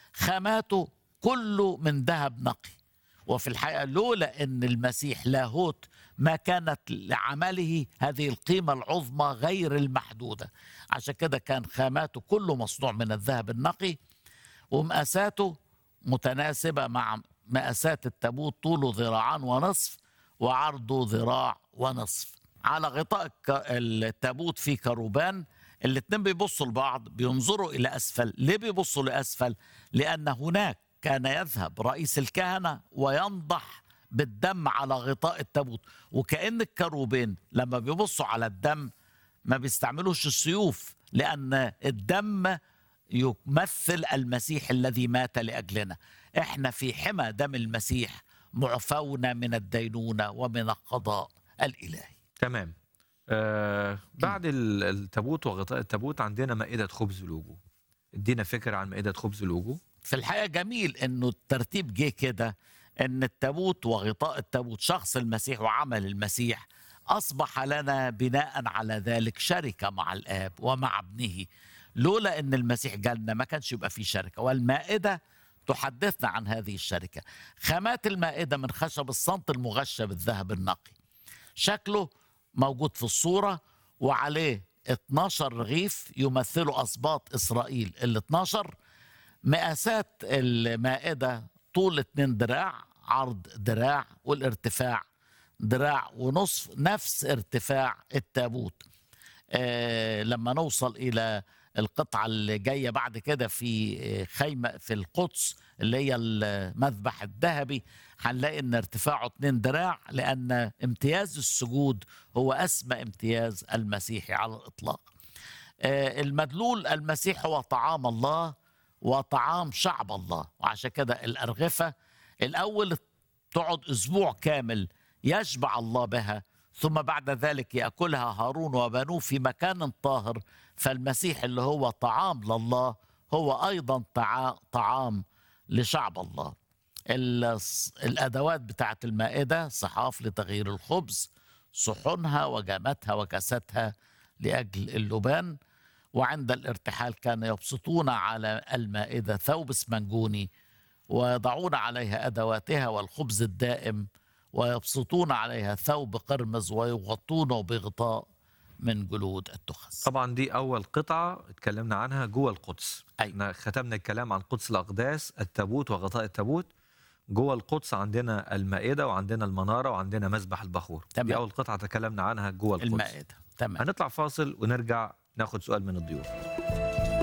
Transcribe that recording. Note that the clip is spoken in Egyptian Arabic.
خاماته كله من ذهب نقي وفي الحقيقة لولا أن المسيح لاهوت ما كانت لعمله هذه القيمة العظمى غير المحدودة عشان كده كان خاماته كله مصنوع من الذهب النقي ومقاساته متناسبة مع مقاسات التابوت طوله ذراعان ونصف وعرضه ذراع ونصف على غطاء الك- التابوت في كروبان الاتنين بيبصوا لبعض بينظروا إلى أسفل ليه بيبصوا لأسفل لأن هناك كان يذهب رئيس الكهنة وينضح بالدم على غطاء التابوت وكأن الكروبين لما بيبصوا على الدم ما بيستعملوش السيوف لأن الدم يمثل المسيح الذي مات لأجلنا احنا في حمى دم المسيح معفون من الدينونة ومن القضاء الإلهي تمام آه بعد ال- التابوت وغطاء التابوت عندنا مائدة خبز الوجوه ادينا فكرة عن مائدة خبز الوجوه في الحقيقة جميل انه الترتيب جه كده ان التابوت وغطاء التابوت شخص المسيح وعمل المسيح اصبح لنا بناء على ذلك شركة مع الاب ومع ابنه لولا ان المسيح جالنا ما كانش يبقى في شركة والمائدة تحدثنا عن هذه الشركة خامات المائدة من خشب الصمت المغشى بالذهب النقي شكله موجود في الصورة وعليه 12 رغيف يمثلوا أسباط إسرائيل ال 12 مقاسات المائدة طول 2 دراع عرض دراع والارتفاع دراع ونصف نفس ارتفاع التابوت آه لما نوصل إلى القطعة اللي جاية بعد كده في آه، خيمة في القدس اللي هي المذبح الذهبي هنلاقي ان ارتفاعه 2 دراع لان امتياز السجود هو اسمى امتياز المسيحي على الاطلاق. آه، المدلول المسيح هو طعام الله وطعام شعب الله وعشان كده الارغفه الاول تقعد اسبوع كامل يشبع الله بها ثم بعد ذلك ياكلها هارون وبنوه في مكان طاهر فالمسيح اللي هو طعام لله هو ايضا طعا- طعام لشعب الله الص- الادوات بتاعت المائده صحاف لتغيير الخبز صحنها وجامتها وكاستها لاجل اللبان وعند الارتحال كان يبسطون على المائده ثوب اسمنجوني ويضعون عليها ادواتها والخبز الدائم ويبسطون عليها ثوب قرمز ويغطونه بغطاء من جلود التخس طبعا دي أول قطعة اتكلمنا عنها جوه القدس أيوة. احنا ختمنا الكلام عن قدس الأقداس التابوت وغطاء التابوت جوه القدس عندنا المائدة وعندنا المنارة وعندنا مسبح البخور تمام. دي أول قطعة تكلمنا عنها جوه القدس المائده تمام هنطلع فاصل ونرجع ناخد سؤال من الضيوف